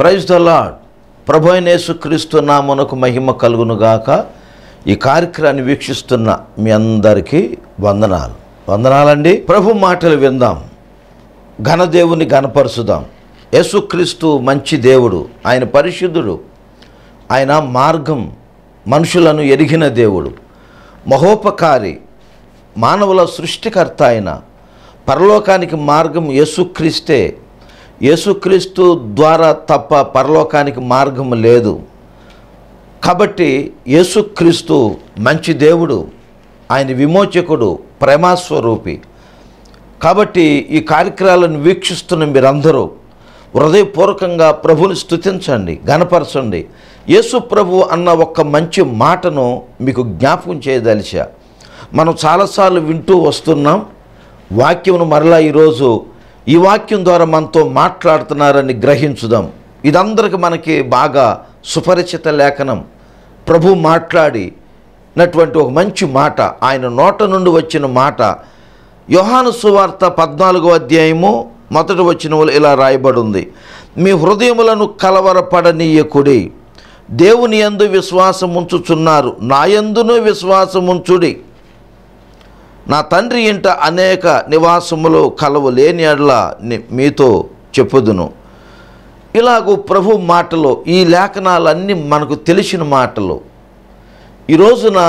praise the lord ప్రభు అయిన యేసుక్రీస్తు నామనకు మహిమ కలుగునుగాక ఈ కార్యక్రమాన్ని వీక్షిస్తున్న మీ అందరికీ వందనాలు వందనాలండి ప్రభు మాటలు విందాం ఘనదేవుని ఘనపరుచుదాం యేసుక్రీస్తు మంచి దేవుడు ఆయన పరిశుద్ధుడు ఆయన మార్గం మనుషులను ఎరిగిన దేవుడు మహోపకారి మానవుల సృష్టికర్త ఆయన పరలోకానికి మార్గం యేసుక్రీస్తే యేసుక్రీస్తు ద్వారా తప్ప పరలోకానికి మార్గం లేదు కాబట్టి యేసుక్రీస్తు మంచి దేవుడు ఆయన విమోచకుడు ప్రేమాస్వరూపి కాబట్టి ఈ కార్యక్రమాలను వీక్షిస్తున్న మీరందరూ హృదయపూర్వకంగా ప్రభుని స్తుతించండి గనపరచండి యేసు ప్రభు అన్న ఒక్క మంచి మాటను మీకు జ్ఞాపకం చేయదలిచా మనం చాలాసార్లు వింటూ వస్తున్నాం వాక్యమును మరలా ఈరోజు ఈ వాక్యం ద్వారా మనతో మాట్లాడుతున్నారని గ్రహించుదాం ఇదందరికి మనకి బాగా సుపరిచిత లేఖనం ప్రభు మాట్లాడినటువంటి ఒక మంచి మాట ఆయన నోట నుండి వచ్చిన మాట యోహాను సువార్త పద్నాలుగో అధ్యాయము మొదటి వచ్చిన ఇలా రాయబడి ఉంది మీ హృదయములను కలవరపడనీయకుడి దేవుని యందు విశ్వాసం ఉంచుచున్నారు నా యందును విశ్వాసం ఉంచుడి నా తండ్రి ఇంట అనేక నివాసములు కలవు లేని ఎడల ని- మీతో చెప్పుదును ఇలాగూ ప్రభు మాటలు ఈ లేఖనాలన్నీ మనకు తెలిసిన మాటలు ఈ రోజున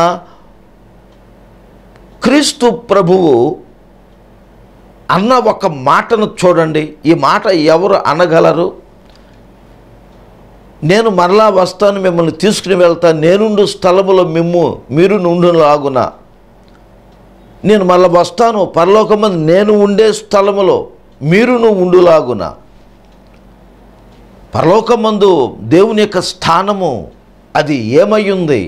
క్రీస్తు ప్రభువు అన్న ఒక మాటను చూడండి ఈ మాట ఎవరు అనగలరు నేను మరలా వస్తాను మిమ్మల్ని తీసుకుని వెళ్తాను నేనుండు స్థలములో మిమ్ము మీరు నుండులాగున నేను మళ్ళీ వస్తాను పరలోకమంది నేను ఉండే స్థలములో మీరును ఉండులాగున పరలోకమందు దేవుని యొక్క స్థానము అది ఏమయ్యుంది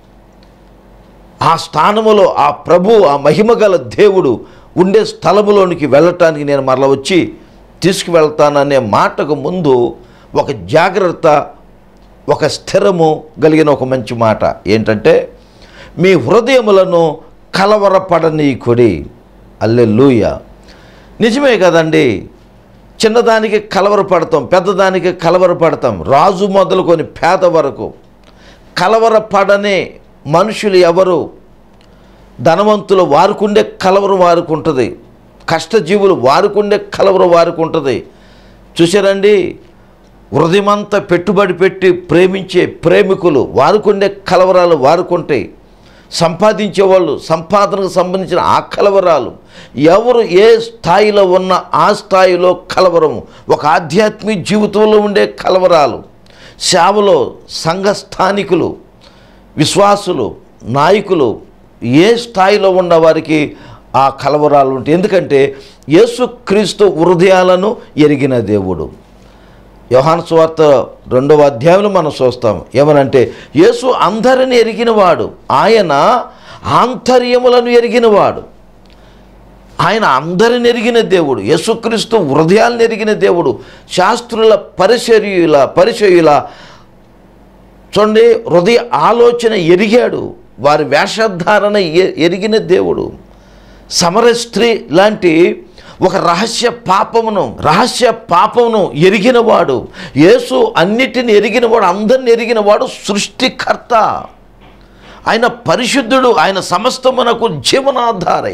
ఆ స్థానములో ఆ ప్రభు ఆ మహిమగల దేవుడు ఉండే స్థలములోనికి వెళ్ళటానికి నేను మరలా వచ్చి తీసుకువెళ్తాననే మాటకు ముందు ఒక జాగ్రత్త ఒక స్థిరము కలిగిన ఒక మంచి మాట ఏంటంటే మీ హృదయములను కలవరపడనీకుడి అల్లెలూయ నిజమే కదండి చిన్నదానికి కలవరపడతాం పెద్దదానికి కలవరపడతాం రాజు మొదలుకొని పేద వరకు కలవరపడనే మనుషులు ఎవరు ధనవంతులు వారుకుండే కలవరం వారికి ఉంటుంది కష్టజీవులు వారుకుండే కలవరం వారికి ఉంటుంది చూసారండి హృదయమంతా పెట్టుబడి పెట్టి ప్రేమించే ప్రేమికులు వారుకుండే కలవరాలు వారుకుంటాయి సంపాదించే వాళ్ళు సంపాదనకు సంబంధించిన ఆ కలవరాలు ఎవరు ఏ స్థాయిలో ఉన్న ఆ స్థాయిలో కలవరము ఒక ఆధ్యాత్మిక జీవితంలో ఉండే కలవరాలు సేవలో సంఘ స్థానికులు విశ్వాసులు నాయకులు ఏ స్థాయిలో ఉన్న వారికి ఆ కలవరాలు ఉంటాయి ఎందుకంటే యేసుక్రీస్తు హృదయాలను ఎరిగిన దేవుడు యోహాను సువార్త రెండవ అధ్యాయంలో మనం చూస్తాం ఏమనంటే యేసు అందరిని ఎరిగినవాడు ఆయన ఆంతర్యములను ఎరిగినవాడు ఆయన అందరిని ఎరిగిన దేవుడు యేసుక్రీస్తు హృదయాలను ఎరిగిన దేవుడు శాస్త్రుల పరిచర్యుల పరిచయుల చూడండి హృదయ ఆలోచన ఎరిగాడు వారి వేషధారణ ఎ- ఎరిగిన దేవుడు సమర స్త్రీ లాంటి ఒక రహస్య పాపమును రహస్య పాపమును ఎరిగినవాడు యేసు అన్నిటిని ఎరిగినవాడు అందరిని ఎరిగినవాడు సృష్టికర్త ఆయన పరిశుద్ధుడు ఆయన సమస్తమునకు జీవనాధారై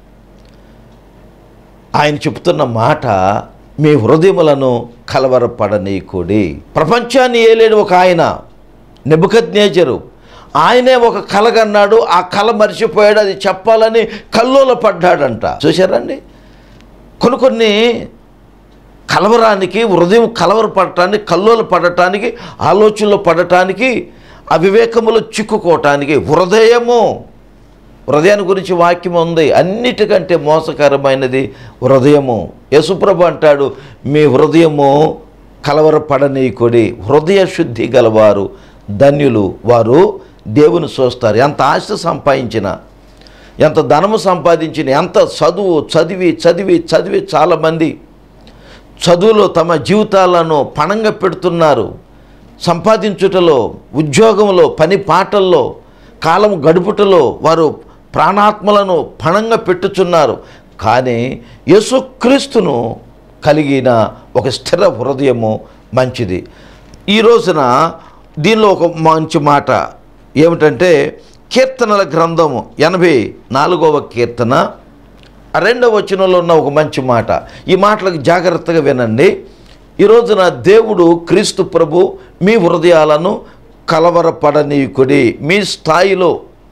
ఆయన చెప్తున్న మాట మీ హృదయములను కలవరపడనీకుడి ప్రపంచాన్ని ఏలేడు ఒక ఆయన నెబుకద్నేజరు ఆయనే ఒక కలగన్నాడు ఆ కళ మర్చిపోయాడు అది చెప్పాలని కల్లోల పడ్డాడంట చూశారండి కొన్ని కొన్ని కలవరానికి హృదయం కలవర పడటానికి కల్లోల పడటానికి ఆలోచనలు పడటానికి అవివేకములు చిక్కుకోవటానికి హృదయము హృదయాన్ని గురించి వాక్యం ఉంది అన్నిటికంటే మోసకరమైనది హృదయము యశుప్రభు అంటాడు మీ హృదయము కలవరపడనీకుడి హృదయ శుద్ధి గలవారు ధన్యులు వారు దేవుని చూస్తారు ఎంత ఆస్తి సంపాదించినా ఎంత ధనము సంపాదించిన ఎంత చదువు చదివి చదివి చదివి చాలామంది చదువులో తమ జీవితాలను పణంగా పెడుతున్నారు సంపాదించుటలో ఉద్యోగంలో పని పాటల్లో కాలం గడుపుటలో వారు ప్రాణాత్మలను పణంగా పెట్టుచున్నారు కానీ యేసుక్రీస్తును కలిగిన ఒక స్థిర హృదయము మంచిది ఈ రోజున దీనిలో ఒక మంచి మాట ఏమిటంటే కీర్తనల గ్రంథము ఎనభై నాలుగవ కీర్తన ఆ రెండవ వచనంలో ఉన్న ఒక మంచి మాట ఈ మాటలకు జాగ్రత్తగా వినండి ఈ రోజున దేవుడు క్రీస్తు ప్రభు మీ హృదయాలను కలవరపడనీయుకుడి మీ స్థాయిలో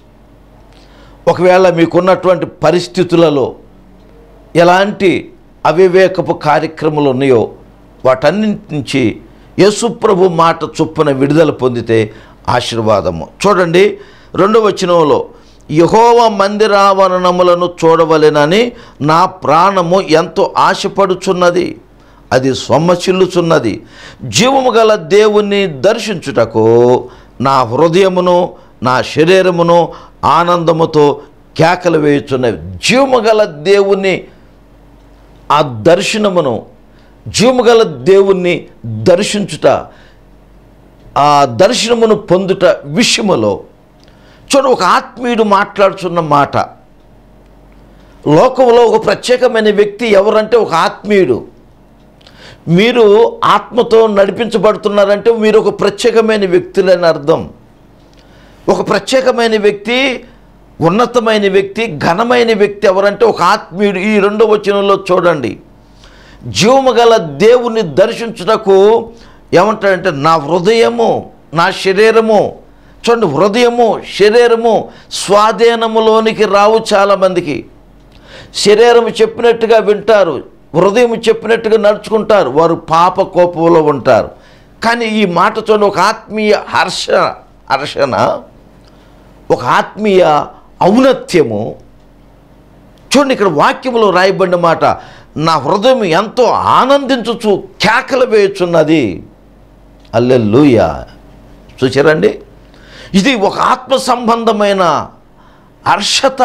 ఒకవేళ మీకున్నటువంటి పరిస్థితులలో ఎలాంటి అవివేకపు కార్యక్రమాలు ఉన్నాయో వాటన్నింటి నుంచి యేసుప్రభు మాట చొప్పున విడుదల పొందితే ఆశీర్వాదము చూడండి రెండవ వచనంలో యహోవ మందిరావరణములను చూడవలెనని నా ప్రాణము ఎంతో ఆశపడుచున్నది అది సొమ్మసిల్లుచున్నది జీవము గల దేవుణ్ణి దర్శించుటకు నా హృదయమును నా శరీరమును ఆనందముతో కేకలు వేయుచున్నవి జీవము గల దేవుణ్ణి ఆ దర్శనమును జీవముగల దేవుణ్ణి దర్శించుట ఆ దర్శనమును పొందుట విషయములో చూడ ఒక ఆత్మీయుడు మాట్లాడుతున్న మాట లోకంలో ఒక ప్రత్యేకమైన వ్యక్తి ఎవరంటే ఒక ఆత్మీయుడు మీరు ఆత్మతో నడిపించబడుతున్నారంటే మీరు ఒక ప్రత్యేకమైన వ్యక్తులని అర్థం ఒక ప్రత్యేకమైన వ్యక్తి ఉన్నతమైన వ్యక్తి ఘనమైన వ్యక్తి ఎవరంటే ఒక ఆత్మీయుడు ఈ రెండో వచనంలో చూడండి జీవము గల దేవుని దర్శించుటకు ఏమంటాడంటే నా హృదయము నా శరీరము చూడండి హృదయము శరీరము స్వాధీనములోనికి రావు చాలామందికి శరీరం చెప్పినట్టుగా వింటారు హృదయం చెప్పినట్టుగా నడుచుకుంటారు వారు పాప కోపంలో ఉంటారు కానీ ఈ మాట చూడండి ఒక ఆత్మీయ హర్ష హర్షణ ఒక ఆత్మీయ ఔన్నత్యము చూడండి ఇక్కడ వాక్యములో రాయబడిన మాట నా హృదయం ఎంతో ఆనందించుచు కేకలు వేయుచున్నది అల్లెల్లుయ చూసారండి ఇది ఒక ఆత్మ సంబంధమైన హర్షత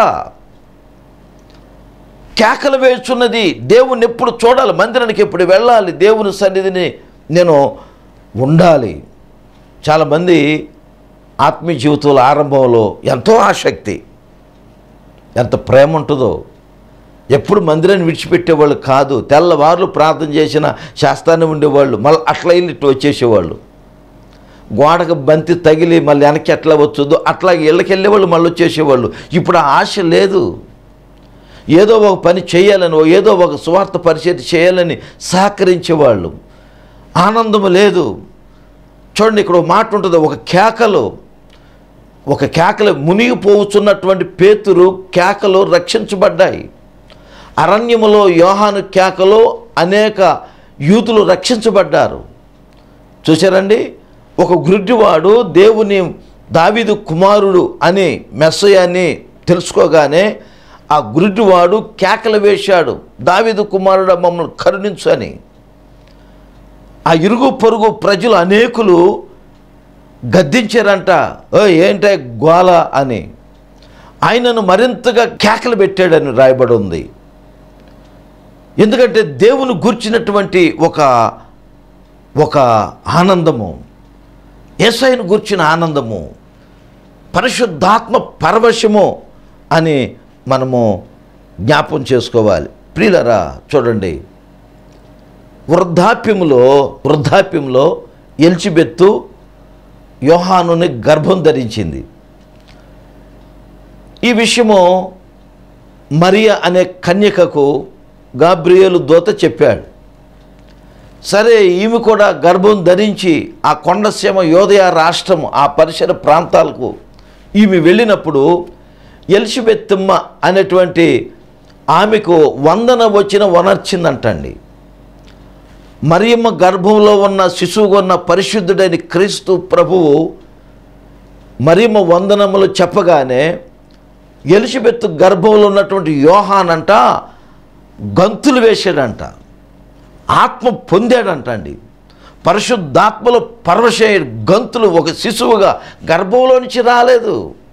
కేకలు వేస్తున్నది దేవుని ఎప్పుడు చూడాలి మందిరానికి ఎప్పుడు వెళ్ళాలి దేవుని సన్నిధిని నేను ఉండాలి చాలామంది ఆత్మీయ జీవితంలో ఆరంభంలో ఎంతో ఆసక్తి ఎంత ప్రేమ ఉంటుందో ఎప్పుడు మందిరాన్ని విడిచిపెట్టేవాళ్ళు కాదు తెల్లవారులు ప్రార్థన చేసిన శాస్త్రాన్ని ఉండేవాళ్ళు మళ్ళీ అట్లా వెళ్ళి ఇటు వచ్చేసేవాళ్ళు గోడకు బంతి తగిలి మళ్ళీ వెనక్కి ఎట్లా వచ్చుదో అట్లా ఇళ్ళకి వెళ్ళేవాళ్ళు మళ్ళీ వచ్చేసేవాళ్ళు ఇప్పుడు ఆ ఆశ లేదు ఏదో ఒక పని చేయాలని ఓ ఏదో ఒక స్వార్థ పరిచయం చేయాలని సహకరించేవాళ్ళు ఆనందము లేదు చూడండి ఇక్కడ ఒక మాట ఉంటుంది ఒక కేకలు ఒక కేకలు మునిగిపోవచ్చున్నటువంటి పేతురు కేకలు రక్షించబడ్డాయి అరణ్యములో యోహాను కేకలో అనేక యూతులు రక్షించబడ్డారు చూశారండి ఒక గురుడివాడు దేవుని దావీదు కుమారుడు అని మెస్సయాన్ని తెలుసుకోగానే ఆ గురుడివాడు కేకలు వేశాడు దావీదు కుమారుడు మమ్మల్ని కరుణించు అని ఆ ఇరుగు పొరుగు ప్రజలు అనేకులు గద్దించారంట ఓ ఏంటే గోల అని ఆయనను మరింతగా కేకలు పెట్టాడని రాయబడి ఉంది ఎందుకంటే దేవుని గూర్చినటువంటి ఒక ఒక ఆనందము ఏసైను గూర్చిన ఆనందము పరిశుద్ధాత్మ పరవశము అని మనము జ్ఞాపం చేసుకోవాలి ప్రియులరా చూడండి వృద్ధాప్యములో వృద్ధాప్యంలో ఎల్చిబెత్తు యోహానుని గర్భం ధరించింది ఈ విషయము మరియ అనే కన్యకకు గాబ్రియేలు దూత చెప్పాడు సరే ఈమె కూడా గర్భం ధరించి ఆ కొండసీమ యోదయ రాష్ట్రం ఆ పరిసర ప్రాంతాలకు ఈమె వెళ్ళినప్పుడు ఎలిజబెత్తమ్మ అనేటువంటి ఆమెకు వందన వచ్చిన వనర్చిందంటండి మరియమ్మ గర్భంలో ఉన్న శిశువుగా ఉన్న పరిశుద్ధుడైన క్రీస్తు ప్రభువు మరియమ్మ వందనములు చెప్పగానే ఎలిజబెత్ గర్భంలో ఉన్నటువంటి యోహానంట గంతులు వేశాడంట ఆత్మ పొందాడంట అండి పరిశుద్ధాత్మలో పరవశ గంతులు ఒక శిశువుగా గర్భంలో నుంచి రాలేదు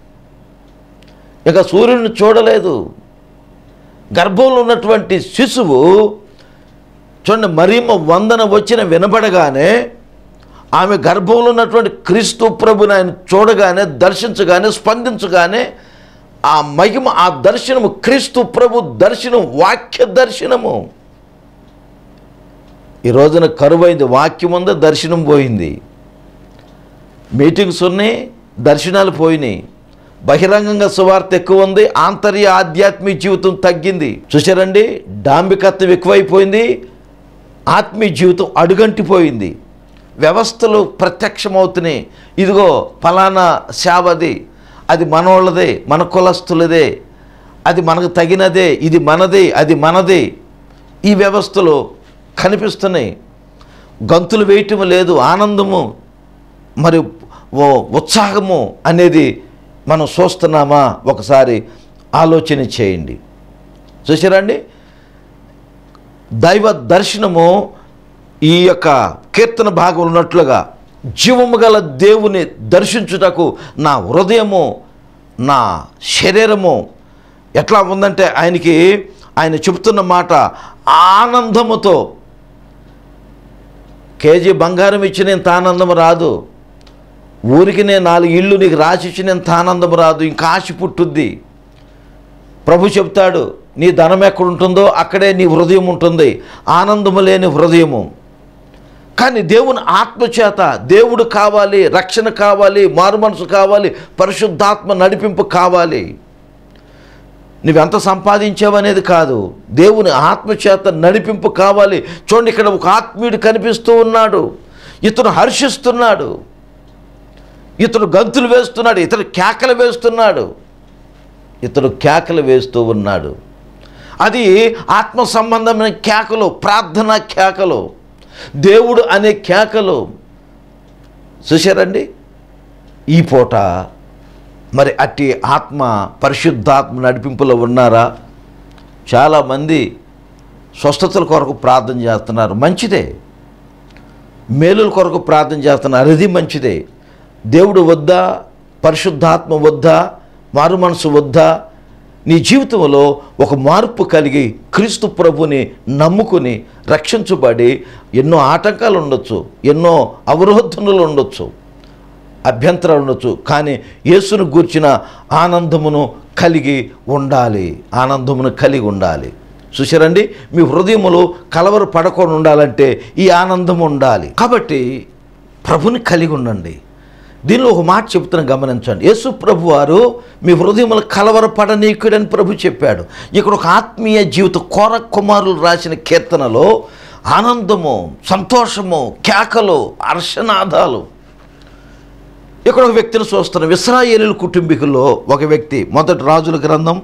ఇక సూర్యుని చూడలేదు గర్భంలో ఉన్నటువంటి శిశువు చూడండి మరీమ వందన వచ్చిన వినబడగానే ఆమె గర్భంలో ఉన్నటువంటి క్రీస్తు ప్రభుని ఆయన చూడగానే దర్శించగానే స్పందించగానే ఆ మహిమ ఆ దర్శనము క్రీస్తు ప్రభు దర్శనం వాక్య దర్శనము ఈ రోజున కరువైంది వాక్యం ఉందా దర్శనం పోయింది మీటింగ్స్ ఉన్నాయి దర్శనాలు పోయినాయి బహిరంగంగా సువార్త ఎక్కువ ఉంది ఆంతర్య ఆధ్యాత్మిక జీవితం తగ్గింది చూసారండి డాంబికత్వం ఎక్కువైపోయింది ఆత్మీయ జీవితం అడుగంటిపోయింది వ్యవస్థలు ప్రత్యక్షమవుతున్నాయి ఇదిగో ఫలానా సేవది అది మనోళ్ళదే మన కులస్తులదే అది మనకు తగినదే ఇది మనది అది మనది ఈ వ్యవస్థలు కనిపిస్తున్నాయి గంతులు వేయటం లేదు ఆనందము మరి ఓ ఉత్సాహము అనేది మనం చూస్తున్నామా ఒకసారి ఆలోచన చేయండి చూసారండి దైవ దర్శనము ఈ యొక్క కీర్తన భాగం ఉన్నట్లుగా జీవము గల దేవుని దర్శించుటకు నా హృదయము నా శరీరము ఎట్లా ఉందంటే ఆయనకి ఆయన చెబుతున్న మాట ఆనందముతో కేజీ బంగారం ఇచ్చినంత ఆనందం రాదు ఊరికి నేను నాలుగు ఇళ్ళు నీకు రాసి ఇచ్చినంత ఆనందం రాదు ఇంకా ఆశ పుట్టుద్ది ప్రభు చెప్తాడు నీ ధనం ఎక్కడ ఉంటుందో అక్కడే నీ హృదయం ఉంటుంది ఆనందము లేని హృదయము కానీ దేవుని ఆత్మచేత దేవుడు కావాలి రక్షణ కావాలి మారుమనసు కావాలి పరిశుద్ధాత్మ నడిపింపు కావాలి నువ్వెంత సంపాదించావనేది కాదు దేవుని ఆత్మచేత నడిపింపు కావాలి చూడండి ఇక్కడ ఒక ఆత్మీయుడు కనిపిస్తూ ఉన్నాడు ఇతను హర్షిస్తున్నాడు ఇతడు గంతులు వేస్తున్నాడు ఇతడు కేకలు వేస్తున్నాడు ఇతడు కేకలు వేస్తూ ఉన్నాడు అది ఆత్మ సంబంధమైన కేకలు ప్రార్థన కేకలు దేవుడు అనే కేకలు చూశారండి ఈ పూట మరి అట్టి ఆత్మ పరిశుద్ధాత్మ నడిపింపులో ఉన్నారా చాలామంది స్వస్థతల కొరకు ప్రార్థన చేస్తున్నారు మంచిదే మేలుల కొరకు ప్రార్థన చేస్తున్నారు అది మంచిదే దేవుడు వద్దా పరిశుద్ధాత్మ వద్దా మారు మనసు వద్దా నీ జీవితంలో ఒక మార్పు కలిగి క్రీస్తు ప్రభుని నమ్ముకుని రక్షించబడి ఎన్నో ఆటంకాలు ఉండొచ్చు ఎన్నో అవరోధనలు ఉండొచ్చు అభ్యంతరాలు ఉండొచ్చు కానీ యేసును గూర్చిన ఆనందమును కలిగి ఉండాలి ఆనందమును కలిగి ఉండాలి చూసారండి మీ హృదయములో కలవర పడకుండా ఉండాలంటే ఈ ఆనందం ఉండాలి కాబట్టి ప్రభుని కలిగి ఉండండి దీనిలో ఒక మాట చెప్తున్న గమనించండి యేసు ప్రభు వారు మీ హృదయములు కలవరపడనీకుడని ప్రభు చెప్పాడు ఇక్కడ ఒక ఆత్మీయ జీవిత కోర కుమారులు రాసిన కీర్తనలో ఆనందము సంతోషము కేకలు హర్షనాదాలు ఇక్కడ ఒక వ్యక్తిని చూస్తున్నాం ఇస్రాయేలీల కుటుంబీకుల్లో ఒక వ్యక్తి మొదటి రాజుల గ్రంథం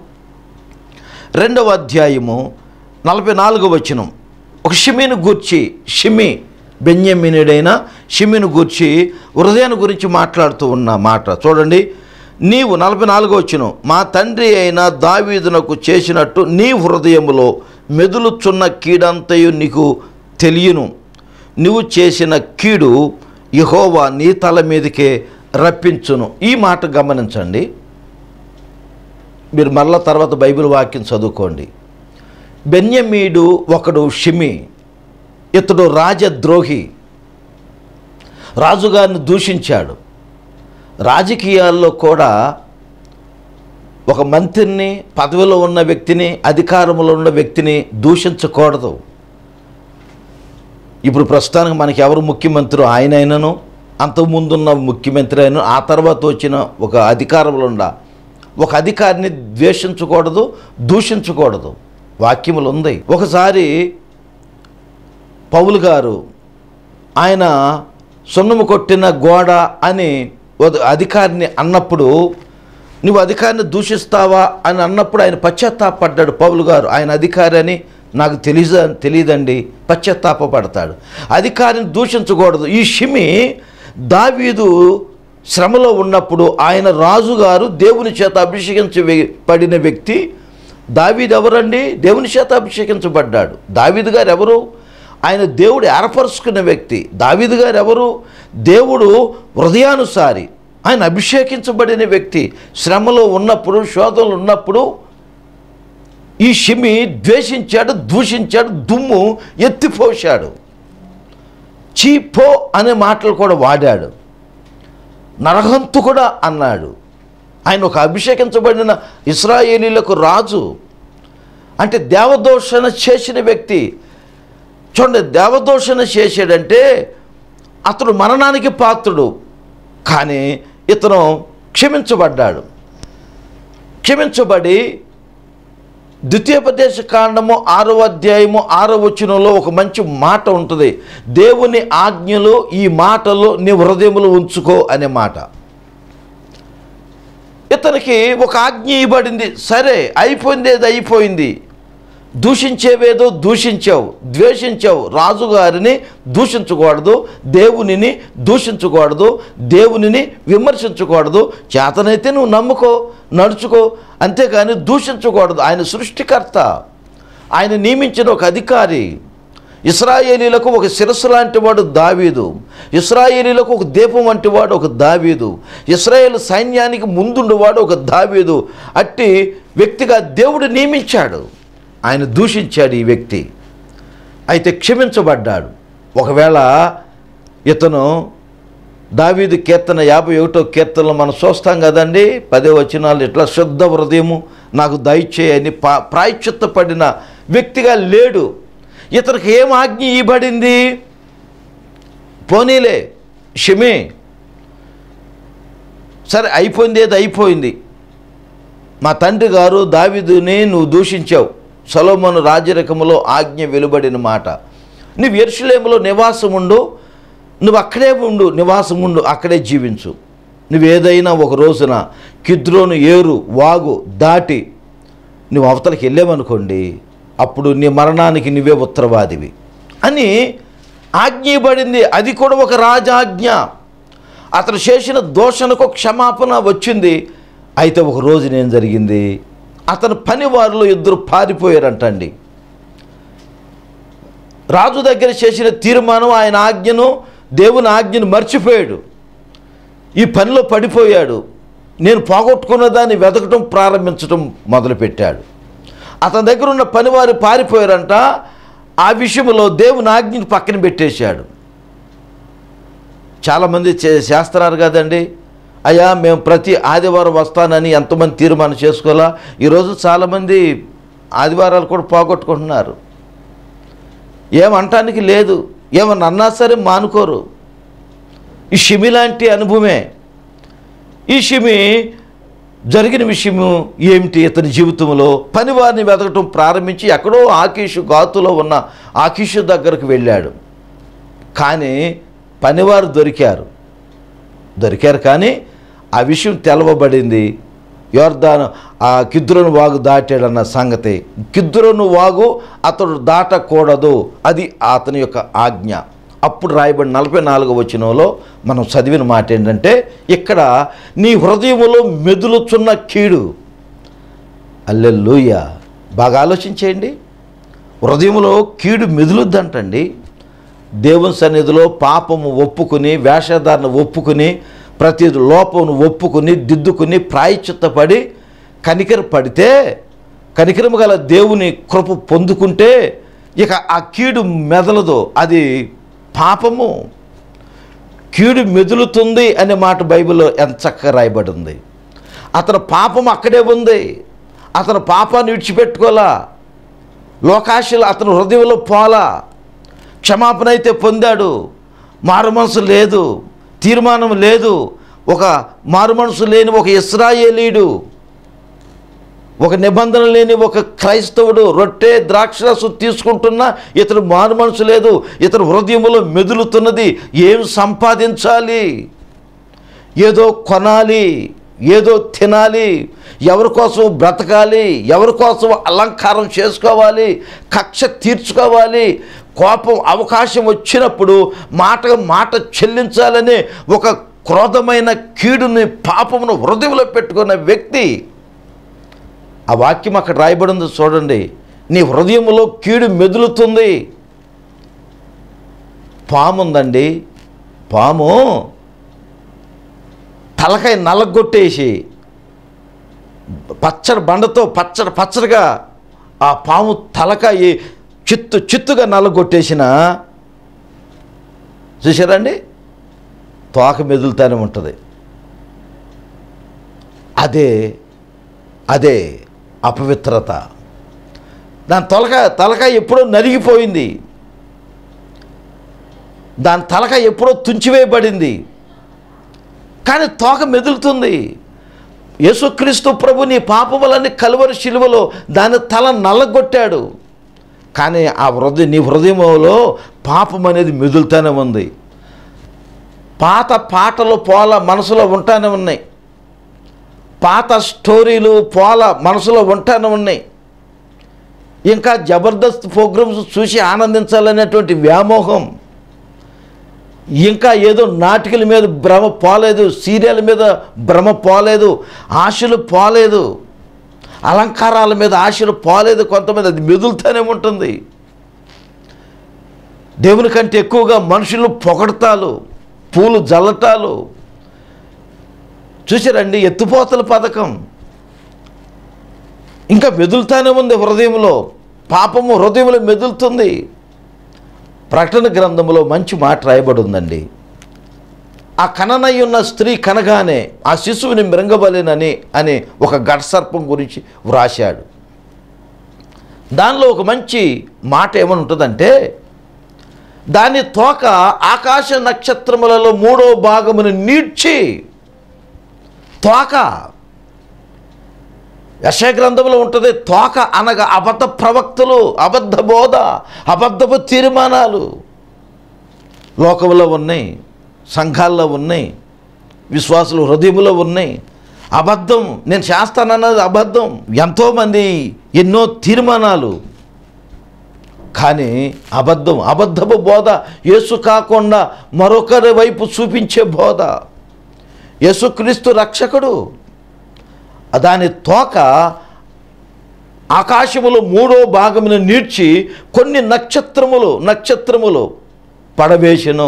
రెండవ అధ్యాయము నలభై నాలుగవ వచనం ఒక షిమిని గూర్చి షిమి బెన్యమినుడైన షిమిని గూర్చి హృదయాన్ని గురించి మాట్లాడుతూ ఉన్న మాట చూడండి నీవు నలభై నాలుగో వచ్చును మా తండ్రి అయిన దావీదునకు చేసినట్టు నీ హృదయములో మెదులుచున్న కీడంతయు నీకు తెలియను నువ్వు చేసిన కీడు యహోవా నీ తల మీదకే రప్పించును ఈ మాట గమనించండి మీరు మళ్ళా తర్వాత బైబిల్ వాక్యం చదువుకోండి బెన్యమీడు ఒకడు షిమి ఇతడు రాజద్రోహి రాజుగారిని దూషించాడు రాజకీయాల్లో కూడా ఒక మంత్రిని పదవిలో ఉన్న వ్యక్తిని అధికారంలో ఉన్న వ్యక్తిని దూషించకూడదు ఇప్పుడు ప్రస్తుతానికి మనకి ఎవరు ముఖ్యమంత్రి ఆయన అయినను అంతకుముందున్న ముఖ్యమంత్రి అయిన ఆ తర్వాత వచ్చిన ఒక అధికారంలో ఉన్న ఒక అధికారిని ద్వేషించకూడదు దూషించకూడదు వాక్యములు ఉంది ఒకసారి పౌలు గారు ఆయన సున్నము కొట్టిన గోడ అని ఒక అధికారిని అన్నప్పుడు నువ్వు అధికారిని దూషిస్తావా అని అన్నప్పుడు ఆయన పశ్చాత్తాపడ్డాడు పౌలు గారు ఆయన అధికారి అని నాకు తెలియదు తెలియదండి పశ్చాత్తాపడతాడు అధికారిని దూషించకూడదు ఈ షిమి దావీదు శ్రమలో ఉన్నప్పుడు ఆయన రాజుగారు దేవుని చేత అభిషేకించ పడిన వ్యక్తి దావీదు ఎవరండి దేవుని చేత అభిషేకించబడ్డాడు దావీదు గారు ఎవరు ఆయన దేవుడు ఏర్పరుచుకున్న వ్యక్తి దావీదు గారు ఎవరు దేవుడు హృదయానుసారి ఆయన అభిషేకించబడిన వ్యక్తి శ్రమలో ఉన్నప్పుడు శోధనలు ఉన్నప్పుడు ఈ షిమి ద్వేషించాడు దూషించాడు దుమ్ము ఎత్తిపోశాడు చీపో అనే మాటలు కూడా వాడాడు నరహంతు కూడా అన్నాడు ఆయన ఒక అభిషేకించబడిన ఇస్రాయేలీలకు రాజు అంటే దేవదోషణ చేసిన వ్యక్తి చూడండి దేవదోషణ చేశాడంటే అతడు మరణానికి పాత్రుడు కానీ ఇతను క్షమించబడ్డాడు క్షమించబడి ద్వితీయోపదేశ కాండము ఆరో అధ్యాయము ఆరో వచనంలో ఒక మంచి మాట ఉంటుంది దేవుని ఆజ్ఞలు ఈ మాటలు నీ హృదయములో ఉంచుకో అనే మాట ఇతనికి ఒక ఆజ్ఞ ఇవ్వబడింది సరే అయిపోయింది ఏది అయిపోయింది దూషించేవేదో దూషించావు ద్వేషించావు రాజుగారిని దూషించకూడదు దేవునిని దూషించకూడదు దేవునిని విమర్శించకూడదు చేతనైతే నువ్వు నమ్ముకో నడుచుకో అంతేకాని దూషించకూడదు ఆయన సృష్టికర్త ఆయన నియమించిన ఒక అధికారి ఇస్రాయేలీలకు ఒక శిరస్సు లాంటి వాడు దావీదు ఇస్రాయేలీలకు ఒక దీపం వంటి వాడు ఒక దావీదు ఇస్రాయేల్ సైన్యానికి ముందుండేవాడు ఒక దావీదు అట్టి వ్యక్తిగా దేవుడు నియమించాడు ఆయన దూషించాడు ఈ వ్యక్తి అయితే క్షమించబడ్డాడు ఒకవేళ ఇతను దావీదు కీర్తన యాభై ఒకటో కీర్తనలో మనం చూస్తాం కదండి పదే వచనాలు ఇట్లా శుద్ధ హృదయము నాకు దయచేయని పా ప్రాయశ్చిత్తపడిన వ్యక్తిగా లేడు ఇతనికి ఏం ఆజ్ఞ ఇవ్వబడింది పోనీలే షమి సరే అయిపోయింది ఏది అయిపోయింది మా తండ్రి గారు దావిదుని నువ్వు దూషించావు సొలొమోను రాజరికములో ఆజ్ఞ వెలువడిన మాట నువ్వు ఎరుసలేములో నివాసం ఉండు నువ్వు అక్కడే ఉండు నివాసం ఉండు అక్కడే జీవించు నువ్వు ఏదైనా ఒక రోజున కిద్రోను ఏరు వాగు దాటి నువ్వు అవతలకి వెళ్ళావనుకోండి అప్పుడు నీ మరణానికి నువ్వే ఉత్తరవాదివి అని ఆజ్ఞ ఇవ్వబడింది అది కూడా ఒక రాజాజ్ఞ అతను చేసిన దోషణకు క్షమాపణ వచ్చింది అయితే ఒక రోజున ఏం జరిగింది అతని పనివారిలో ఇద్దరు పారిపోయారంటండి రాజు దగ్గర చేసిన తీర్మానం ఆయన ఆజ్ఞను దేవుని ఆజ్ఞను మర్చిపోయాడు ఈ పనిలో పడిపోయాడు నేను పోగొట్టుకున్న దాన్ని వెతకటం ప్రారంభించడం మొదలుపెట్టాడు అతని దగ్గర ఉన్న పనివారు పారిపోయారంట ఆ విషయంలో దేవుని ఆజ్ఞను పక్కన పెట్టేశాడు చాలామంది చే- చేస్తున్నారు కదండి అయ్యా మేము ప్రతి ఆదివారం వస్తానని ఎంతమంది తీర్మానం చేసుకోవాలా ఈరోజు చాలామంది ఆదివారాలు కూడా పోగొట్టుకుంటున్నారు ఏమంటానికి లేదు ఏమన్నా అన్నా సరే మానుకోరు ఈ షిమి లాంటి అనుభవమే ఈ షిమి జరిగిన విషయము ఏమిటి ఇతని జీవితంలో పనివారిని వెతకటం ప్రారంభించి ఎక్కడో ఆకీషు గాతులో ఉన్న ఆకీషు దగ్గరకు వెళ్ళాడు కానీ పనివారు దొరికారు దొరికారు కానీ ఆ విషయం తెలవబడింది యోర్దాను ఆ కిద్రోను వాగు దాటాడన్న సంగతి కిద్రోను వాగు అతడు దాటకూడదు అది అతని యొక్క ఆజ్ఞ అప్పుడు రాయబడిన నలభై నాలుగో వచనంలో మనం చదివిన మాట ఏంటంటే ఇక్కడ నీ హృదయములో మెదులుచున్న కీడు అల్లెల్లుయ బాగా ఆలోచించేయండి హృదయంలో కీడు మెదులుద్దంటండి దేవుని సన్నిధిలో పాపము ఒప్పుకుని వేషధారణ ఒప్పుకుని ప్రతి లోపమును ఒప్పుకుని దిద్దుకుని ప్రాయచిత్తపడి కనికర పడితే కనికరము గల దేవుని కృప పొందుకుంటే ఇక ఆ కీడు మెదలదు అది పాపము కీడు మెదులుతుంది అనే మాట బైబిల్లో ఎంత చక్కగా రాయబడి ఉంది అతని పాపం అక్కడే ఉంది అతను పాపాన్ని విడిచిపెట్టుకోలా లోకాశలు అతని హృదయంలో పోలా క్షమాపణ అయితే పొందాడు మారు మనసు లేదు తీర్మానం లేదు ఒక మారు మనసు లేని ఒక ఇస్రాయేలీడు ఒక నిబంధన లేని ఒక క్రైస్తవుడు రొట్టె ద్రాక్షరసు తీసుకుంటున్నా ఇతడు మారు మనసు లేదు ఇతడు హృదయంలో మెదులుతున్నది ఏం సంపాదించాలి ఏదో కొనాలి ఏదో తినాలి ఎవరి కోసం బ్రతకాలి ఎవరి కోసం అలంకారం చేసుకోవాలి కక్ష తీర్చుకోవాలి కోపం అవకాశం వచ్చినప్పుడు మాట మాట చెల్లించాలనే ఒక క్రోధమైన కీడుని పాపమును హృదయంలో పెట్టుకున్న వ్యక్తి ఆ వాక్యం అక్కడ రాయబడి ఉంది చూడండి నీ హృదయంలో కీడు మెదులుతుంది పాము ఉందండి పాము తలకాయ నలగొట్టేసి పచ్చడి బండతో పచ్చడి పచ్చడిగా ఆ పాము తలకాయ చిత్తు చిత్తుగా నల్లగొట్టేసిన చూసారండి తోక మెదులుతానే ఉంటుంది అదే అదే అపవిత్రత దాని తలక తలకాయ ఎప్పుడో నలిగిపోయింది దాని తలకాయ ఎప్పుడో తుంచివేయబడింది కానీ తోక మెదులుతుంది యేసుక్రీస్తు ప్రభు నీ పాపములన్నీ కలువరి శిలువలో దాని తల నల్లగొట్టాడు కానీ ఆ హృదయ నీ హృదయంలో పాపం అనేది మెదులుతూనే ఉంది పాత పాటలు పోల మనసులో ఉంటానే ఉన్నాయి పాత స్టోరీలు పోల మనసులో ఉంటానే ఉన్నాయి ఇంకా జబర్దస్త్ ప్రోగ్రామ్స్ చూసి ఆనందించాలనేటువంటి వ్యామోహం ఇంకా ఏదో నాటికల మీద భ్రమ పోలేదు సీరియల్ మీద భ్రమ పోలేదు ఆశలు పోలేదు అలంకారాల మీద ఆశలు పోలేదు కొంతమంది అది మెదులుతూనే ఉంటుంది దేవుని కంటే ఎక్కువగా మనుషులు పొగడతాలు పూలు జల్లటాలు చూసారండి ఎత్తుపోతల పథకం ఇంకా మెదులుతానే ఉంది హృదయంలో పాపము హృదయంలో మెదులుతుంది ప్రకటన గ్రంథంలో మంచి మాట రాయబడి ఉందండి ఆ కననై ఉన్న స్త్రీ కనగానే ఆ శిశువుని మృంగబలేనని అని ఒక ఘటసర్పం గురించి వ్రాశాడు దానిలో ఒక మంచి మాట ఏమని ఉంటుందంటే దాని తోక ఆకాశ నక్షత్రములలో మూడో భాగమును నీడ్చి తోక యశ గ్రంథంలో ఉంటుంది తోక అనగా అబద్ధ ప్రవక్తలు అబద్ధ బోధ అబద్ధపు తీర్మానాలు లోకంలో ఉన్నాయి సంఘాల్లో ఉన్నాయి విశ్వాసులు హృదయంలో ఉన్నాయి అబద్ధం నేను చేస్తానన్నది అబద్ధం ఎంతోమంది ఎన్నో తీర్మానాలు కానీ అబద్ధం అబద్ధపు బోధ యేసు కాకుండా మరొకరి వైపు చూపించే బోధ యేసుక్రీస్తు రక్షకుడు దాని తోక ఆకాశములో మూడో భాగమును నీడ్చి కొన్ని నక్షత్రములు నక్షత్రములు పడవేశను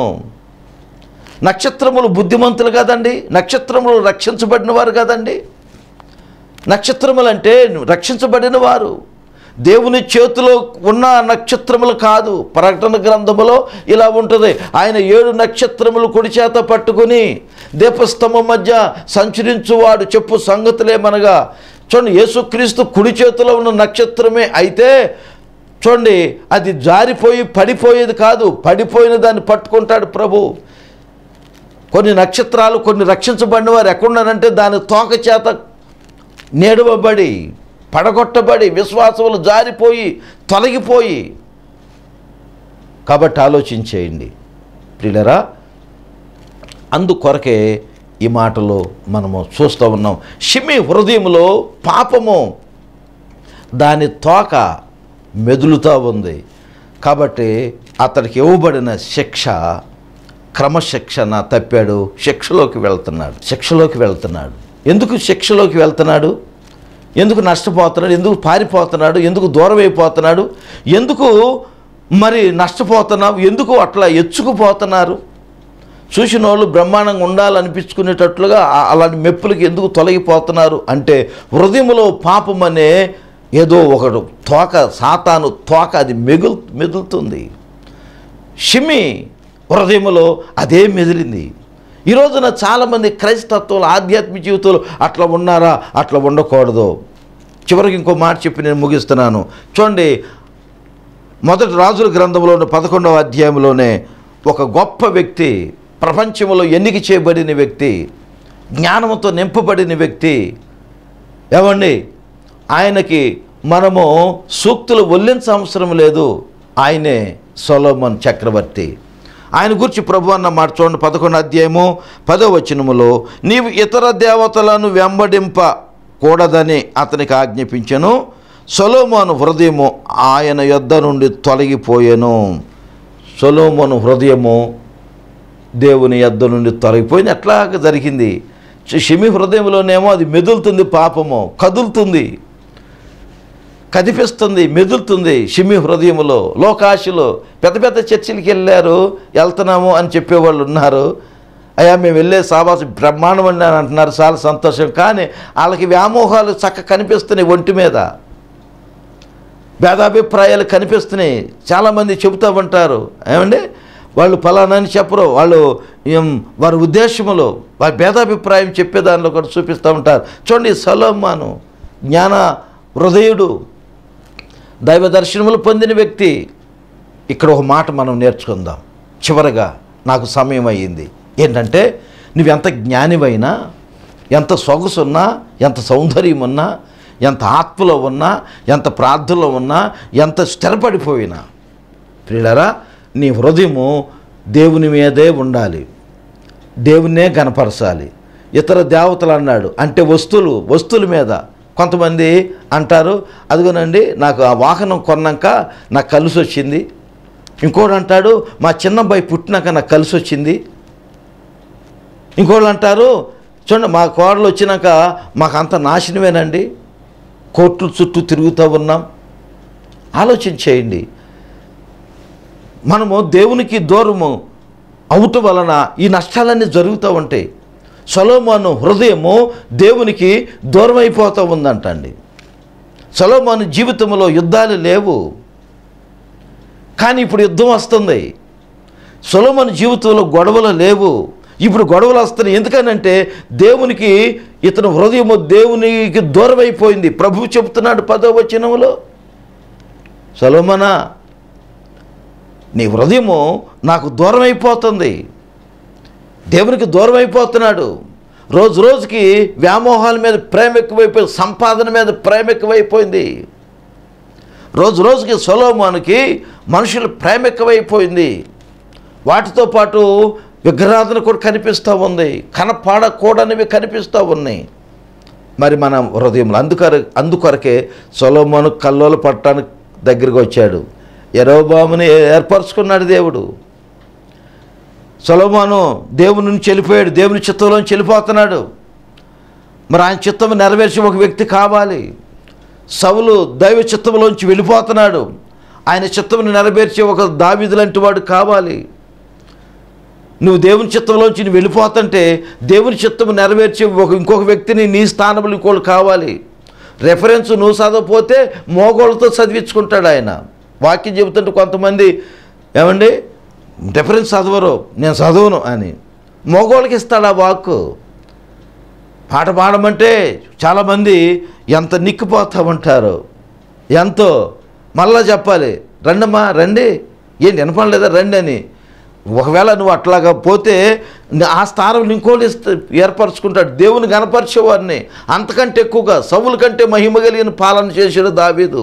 నక్షత్రములు బుద్ధిమంతులు కదండి నక్షత్రములు రక్షించబడిన వారు కదండి నక్షత్రములు అంటే రక్షించబడిన వారు దేవుని చేతిలో ఉన్న నక్షత్రములు కాదు ప్రకటన గ్రంథములో ఇలా ఉంటుంది ఆయన ఏడు నక్షత్రములు కుడి చేత పట్టుకుని దీపస్తంభం మధ్య సంచరించువాడు చెప్పు సంగతులేమనగా చూడండి యేసుక్రీస్తు కుడి చేతిలో ఉన్న నక్షత్రమే అయితే చూడండి అది జారిపోయి పడిపోయేది కాదు పడిపోయిన దాన్ని పట్టుకుంటాడు ప్రభు కొన్ని నక్షత్రాలు కొన్ని రక్షించబడిన వారు ఎక్కడున్నారంటే దాని తోక చేత నేడవబడి పడగొట్టబడి విశ్వాసములు జారిపోయి తొలగిపోయి కాబట్టి ఆలోచించేయండి ప్రియులరా అందుకొరకే ఈ మాటలు మనము చూస్తూ ఉన్నాం షిమి హృదయంలో పాపము దాని తోక మెదులుతూ ఉంది కాబట్టి అతనికి ఇవ్వబడిన శిక్ష క్రమశిక్షణ తప్పాడు శిక్షలోకి వెళ్తున్నాడు శిక్షలోకి వెళ్తున్నాడు ఎందుకు శిక్షలోకి వెళ్తున్నాడు ఎందుకు నష్టపోతున్నాడు ఎందుకు పారిపోతున్నాడు ఎందుకు దూరం అయిపోతున్నాడు ఎందుకు మరి నష్టపోతున్నావు ఎందుకు అట్లా ఎచ్చుకుపోతున్నారు చూసిన వాళ్ళు బ్రహ్మాండంగా ఉండాలనిపించుకునేటట్లుగా ఆ- అలాంటి మెప్పులకి ఎందుకు తొలగిపోతున్నారు అంటే హృదయంలో పాపం అనే ఏదో ఒకడు తోక సాతాను తోక అది మెగులు మెదులుతుంది షిమి హృదయంలో అదే మెదిలింది ఈ రోజున చాలామంది క్రైస్తత్వాలు ఆధ్యాత్మిక జీవితంలో అట్లా ఉన్నారా అట్లా ఉండకూడదు చివరికి ఇంకో మాట చెప్పి నేను ముగిస్తున్నాను చూడండి మొదటి రాజుల గ్రంథంలో ఉన్న పదకొండవ అధ్యాయంలోనే ఒక గొప్ప వ్యక్తి ప్రపంచంలో ఎన్నిక చేయబడిన వ్యక్తి జ్ఞానంతో నింపబడిన వ్యక్తి ఏమండి ఆయనకి మనము సూక్తులు ఒల్లించ అవసరం లేదు ఆయనే సొలోమన్ చక్రవర్తి ఆయన గురించి ప్రభు అన్న మాట చూడండి పదకొండు అధ్యాయము పదో వచనములో నీవు ఇతర దేవతలను వెంబడింప కూడదని అతనికి ఆజ్ఞాపించను సొలోమోను హృదయము ఆయన యొద్ద నుండి తొలగిపోయెను సొలోమోను హృదయము దేవుని యొద్ద నుండి తొలగిపోయింది ఎట్లాగ జరిగింది షిమి హృదయంలోనేమో అది మెదులుతుంది పాపము కదులుతుంది కదిపిస్తుంది మెదులుతుంది షిమి హృదయంలో లోకాశలో పెద్ద పెద్ద చర్చిలకి వెళ్ళారు వెళ్తున్నాము అని చెప్పేవాళ్ళు ఉన్నారు అయ్యా మేము వెళ్ళే సావాసం బ్రహ్మాండం అని అంటున్నారు చాలా సంతోషం కానీ వాళ్ళకి వ్యామోహాలు చక్క కనిపిస్తున్నాయి ఒంటి మీద భేదాభిప్రాయాలు కనిపిస్తున్నాయి చాలామంది చెబుతూ ఉంటారు ఏమండి వాళ్ళు ఫలానా అని చెప్పరు వాళ్ళు ఏం వారి ఉద్దేశములో వారి భేదాభిప్రాయం చెప్పే దానిలో కూడా చూపిస్తూ ఉంటారు చూడండి సలోమాను జ్ఞాన హృదయుడు దైవ దర్శనములు పొందిన వ్యక్తి ఇక్కడ ఒక మాట మనం నేర్చుకుందాం చివరగా నాకు సమయం అయ్యింది ఏంటంటే నువ్వెంత జ్ఞానివైనా ఎంత సొగసున్నా ఎంత సౌందర్యం ఉన్నా ఎంత ఆత్మలో ఉన్నా ఎంత ప్రార్థనలో ఉన్నా ఎంత స్థిరపడిపోయినా ప్రియులరా నీ హృదయము దేవుని మీదే ఉండాలి దేవున్నే గనపరచాలి ఇతర దేవతలు అన్నాడు అంటే వస్తువులు వస్తువుల మీద కొంతమంది అంటారు అదిగోనండి నాకు ఆ వాహనం కొన్నాక నాకు కలిసి వచ్చింది ఇంకోడు అంటాడు మా చిన్నబ్బాయి పుట్టినాక నాకు కలిసి వచ్చింది ఇంకోళ్ళు అంటారు చూడండి మా కోడలు వచ్చినాక మాకు అంత నాశనమేనండి కోర్టుల చుట్టూ తిరుగుతూ ఉన్నాం ఆలోచన చేయండి మనము దేవునికి దూరము అవుట వలన ఈ నష్టాలన్నీ జరుగుతూ ఉంటాయి సొలోమాను హృదయము దేవునికి దూరం అయిపోతూ ఉందంటండి సొలోమాను జీవితంలో యుద్ధాలు లేవు కానీ ఇప్పుడు యుద్ధం వస్తుంది సొలోమన్ జీవితంలో గొడవలు లేవు ఇప్పుడు గొడవలు వస్తున్నాయి ఎందుకనంటే దేవునికి ఇతను హృదయము దేవునికి దూరం అయిపోయింది ప్రభువు చెబుతున్నాడు పదో వచనములో సొలోమనా నీ హృదయము నాకు దూరం అయిపోతుంది దేవునికి దూరం అయిపోతున్నాడు రోజు రోజుకి వ్యామోహాల మీద ప్రేమ ఎక్కువైపోయింది సంపాదన మీద ప్రేమ ఎక్కువైపోయింది రోజు రోజుకి సొలోమానుకి మనుషుల ప్రేమ ఎక్కువైపోయింది వాటితో పాటు విగ్రహాధన కూడా కనిపిస్తూ ఉంది కనపాడకూడనివి కనిపిస్తూ ఉన్నాయి మరి మన హృదయంలో అందుకొర అందుకొరకే సొలోమాను కల్లోలు పట్టడానికి దగ్గరికి వచ్చాడు ఎరోబాముని ఏర్పరచుకున్నాడు దేవుడు సొలోమాను దేవుని నుంచి వెళ్ళిపోయాడు దేవుని చిత్తంలోంచి వెళ్ళిపోతున్నాడు మరి ఆయన చిత్తం నెరవేర్చి ఒక వ్యక్తి కావాలి సవులు దైవ చిత్తంలోంచి వెళ్ళిపోతున్నాడు ఆయన చిత్తమును నెరవేర్చే ఒక దావిదు లాంటి వాడు కావాలి నువ్వు దేవుని చిత్తంలోంచి నువ్వు వెళ్ళిపోతుంటే దేవుని చిత్తము నెరవేర్చే ఒక ఇంకొక వ్యక్తిని నీ స్థానంలో ఇంకోళ్ళు కావాలి రెఫరెన్స్ నువ్వు చదవకపోతే మోగోళ్ళతో చదివించుకుంటాడు ఆయన వాక్యం చెబుతుంటే కొంతమంది ఏమండి రెఫరెన్స్ చదవరు నేను చదవను అని మోగోళ్ళకి ఇస్తాడు ఆ వాక్కు పాట పాడమంటే చాలామంది ఎంత నిక్కిపోతూ ఉంటారు ఎంతో మళ్ళా చెప్పాలి రండమ్మా రండి ఏంటి వినపడలేదా రండి అని ఒకవేళ నువ్వు అట్లాగా పోతే ఆ స్థానం ఇంకోటి ఏర్పరచుకుంటాడు దేవుని గనపరిచేవారిని అంతకంటే ఎక్కువగా సవుల కంటే మహిమ కలిగిన పాలన చేసాడు దావీదు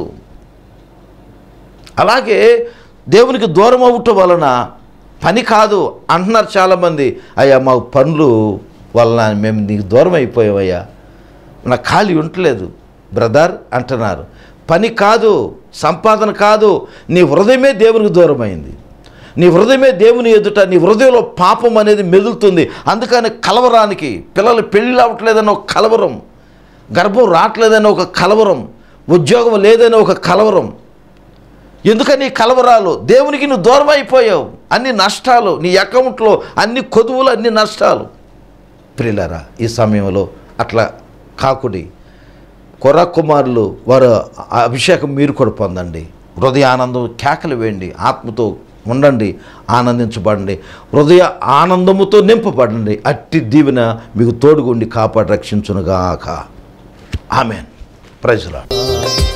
అలాగే దేవునికి దూరం అవటం వలన పని కాదు అంటున్నారు చాలామంది అయ్యా మా పనులు వలన మేము నీకు దూరం అయిపోయామయ్యా నా ఖాళీ ఉండలేదు బ్రదర్ అంటున్నారు పని కాదు సంపాదన కాదు నీ హృదయమే దేవునికి దూరమైంది నీ హృదయమే దేవుని ఎదుట నీ హృదయంలో పాపం అనేది మెదులుతుంది అందుకని కలవరానికి పిల్లలు పెళ్ళి అవ్వట్లేదని ఒక కలవరం గర్భం రావట్లేదని ఒక కలవరం ఉద్యోగం లేదని ఒక కలవరం ఎందుకని ఈ కలవరాలు దేవునికి నువ్వు దూరం అయిపోయావు అన్ని నష్టాలు నీ అకౌంట్లో అన్ని కొదువులు అన్ని నష్టాలు ప్రియులారా ఈ సమయంలో అట్లా కాకుడి కొర కుమారులు వారు ఆ అభిషేకం మీరు కూడా పొందండి హృదయ ఆనందం కేకలు వేయండి ఆత్మతో ఉండండి ఆనందించబడండి హృదయ ఆనందముతో నింపబడండి అట్టి దీవెన మీకు తోడుగుండి కాపాడి రక్షించునుగాక ఆమెన్ ప్రజలా